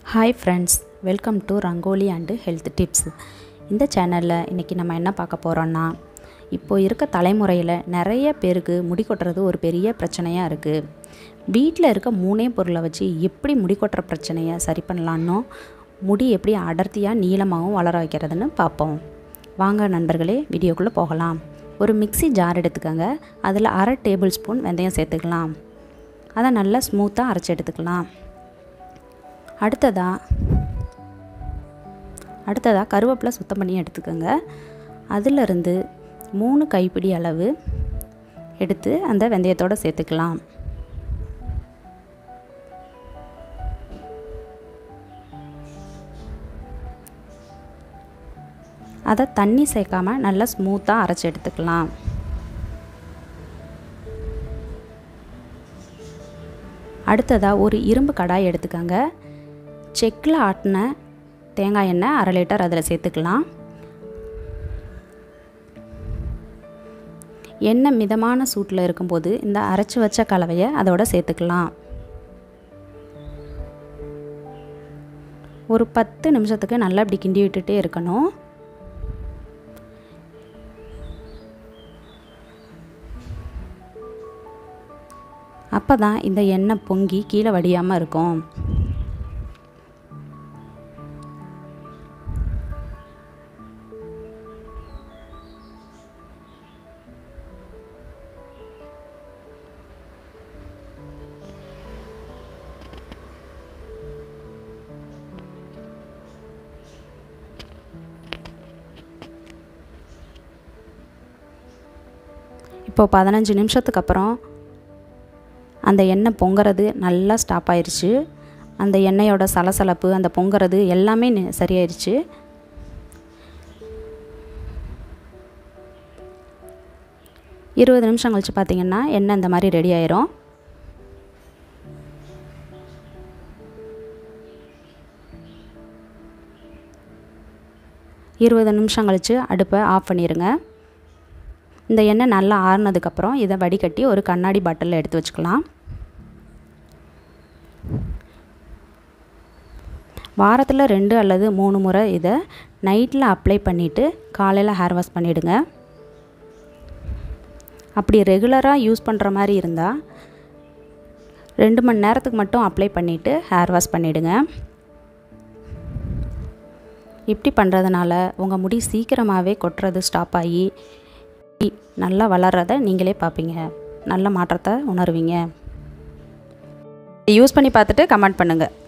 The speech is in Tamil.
hi friends welcome to Rangoli and health tips இந்த சேனலில் இன்றைக்கி நம்ம என்ன பார்க்க போகிறோன்னா இப்போ இருக்க தலைமுறையில் நிறைய பேருக்கு முடி கொட்டுறது ஒரு பெரிய பிரச்சனையாக இருக்குது வீட்டில் இருக்க மூணே பொருளை வச்சு எப்படி முடி கொட்டுற பிரச்சனையை சரி பண்ணலான்னோ முடி எப்படி அடர்த்தியாக நீளமாகவும் வளர வைக்கிறதுன்னு பார்ப்போம் வாங்க நண்பர்களே வீடியோக்குள்ளே போகலாம் ஒரு மிக்ஸி ஜார் எடுத்துக்கோங்க அதில் அரை டேபிள் ஸ்பூன் வெந்தயம் சேர்த்துக்கலாம் அதை நல்லா ஸ்மூத்தாக அரைச்சி எடுத்துக்கலாம் அடுத்ததாக அடுத்ததாக கருவேப்பிலை சுத்தம் பண்ணி எடுத்துக்கோங்க அதிலிருந்து மூணு கைப்பிடி அளவு எடுத்து அந்த வெந்தயத்தோடு சேர்த்துக்கலாம் அதை தண்ணி சேர்க்காம நல்லா ஸ்மூத்தாக அரைச்சி எடுத்துக்கலாம் அடுத்ததாக ஒரு இரும்பு கடாய் எடுத்துக்கோங்க செக்கில் ஆட்டின தேங்காய் எண்ணெய் அரை லிட்டர் அதில் சேர்த்துக்கலாம் எண்ணெய் மிதமான சூட்டில் இருக்கும்போது இந்த அரைச்சி வச்ச கலவையை அதோட சேர்த்துக்கலாம் ஒரு பத்து நிமிஷத்துக்கு நல்லா இப்படி கிண்டி விட்டுட்டே இருக்கணும் அப்போ தான் இந்த எண்ணெய் பொங்கி கீழே வடியாமல் இருக்கும் இப்போது பதினஞ்சு நிமிஷத்துக்கு அப்புறம் அந்த எண்ணெய் பொங்குறது நல்லா ஸ்டாப் ஆயிடுச்சு அந்த எண்ணெயோட சலசலப்பு அந்த பொங்குறது எல்லாமே சரியாயிருச்சு இருபது நிமிஷம் கழித்து பார்த்திங்கன்னா எண்ணெய் இந்த மாதிரி ரெடி ஆயிரும் இருபது நிமிஷம் கழித்து அடுப்பை ஆஃப் பண்ணிடுங்க இந்த எண்ணெய் நல்லா ஆறுனதுக்கப்புறம் இதை வடிகட்டி ஒரு கண்ணாடி பாட்டிலில் எடுத்து வச்சுக்கலாம் வாரத்தில் ரெண்டு அல்லது மூணு முறை இதை நைட்டில் அப்ளை பண்ணிவிட்டு காலையில் ஹேர் வாஷ் பண்ணிவிடுங்க அப்படி ரெகுலராக யூஸ் பண்ணுற மாதிரி இருந்தால் ரெண்டு மணி நேரத்துக்கு மட்டும் அப்ளை பண்ணிவிட்டு ஹேர் வாஷ் பண்ணிவிடுங்க இப்படி பண்ணுறதுனால உங்கள் முடி சீக்கிரமாகவே கொட்டுறது ஸ்டாப் ஆகி நல்லா வளர்கிறத நீங்களே பார்ப்பீங்க நல்ல மாற்றத்தை உணர்வீங்க யூஸ் பண்ணி பார்த்துட்டு கமெண்ட் பண்ணுங்கள்